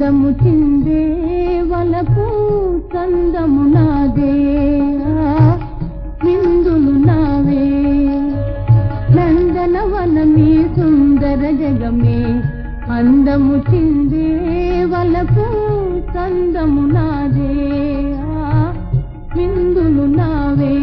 అందము చిందే వలపు చందము నాదే ఆ, విందులు నావే నందనవనమే సుందర జగమే అందము చిందే వలపు చందము నాదే ఆ, విందులు నావే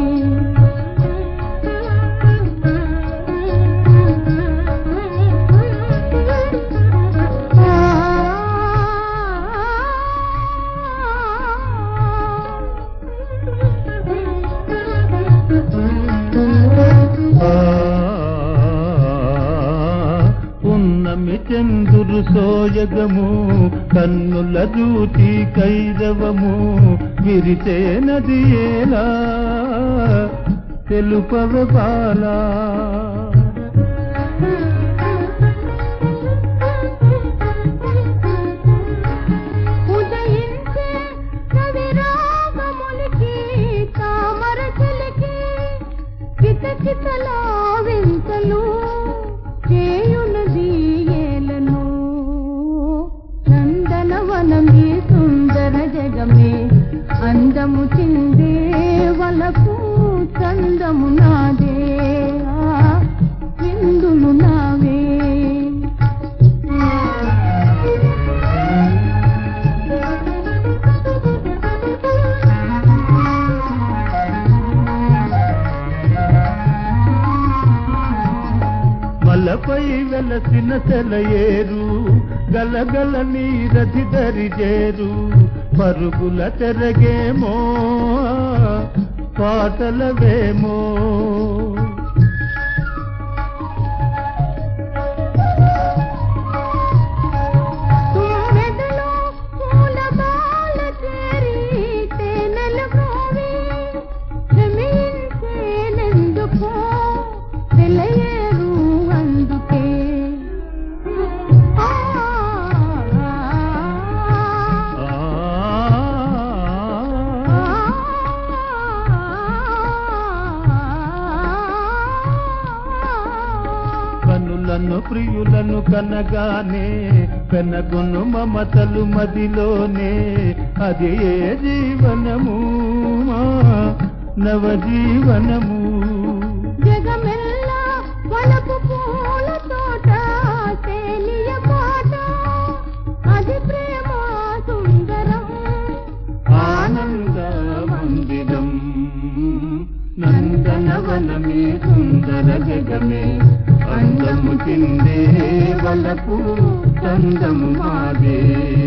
ఆ, పున్నమి చందురు సోయగము కన్నుల జూతి కైరవము విరిసే నది ఏలా తెలుపవ బాలా ఉదయించే కవిరాగమునికి తామర చిలికి కితకితలో వింతలు చేయునది ఏలను నందనవనమే సుందర జగమే అందము చిందే వలకు చందము నాదే ఆ, విందులు నావే మలపై వెలసిన సెలయేరు గలగల నీరథి దరిజేరు పరుగుల తెరగేమో పాటలవేమో తుమ్మెదలో పూల బాల చేరి తేనెలు కోవి క్షమించేనెందుకో తెలియరు అందుకే ఆ, ఆ, కనులను ప్రియులను కనగానే పెనగును మమతలు మదిలోనే అది ఏ జీవనము మా నవజీవనము జగమెల్లా వలపు పూల తోట తేలియ పాట అది ప్రేమ సుందరం ఆనంద మందిరం నందనవనమే సుందర జగమే అందము చిందే వలపు చందము మాదే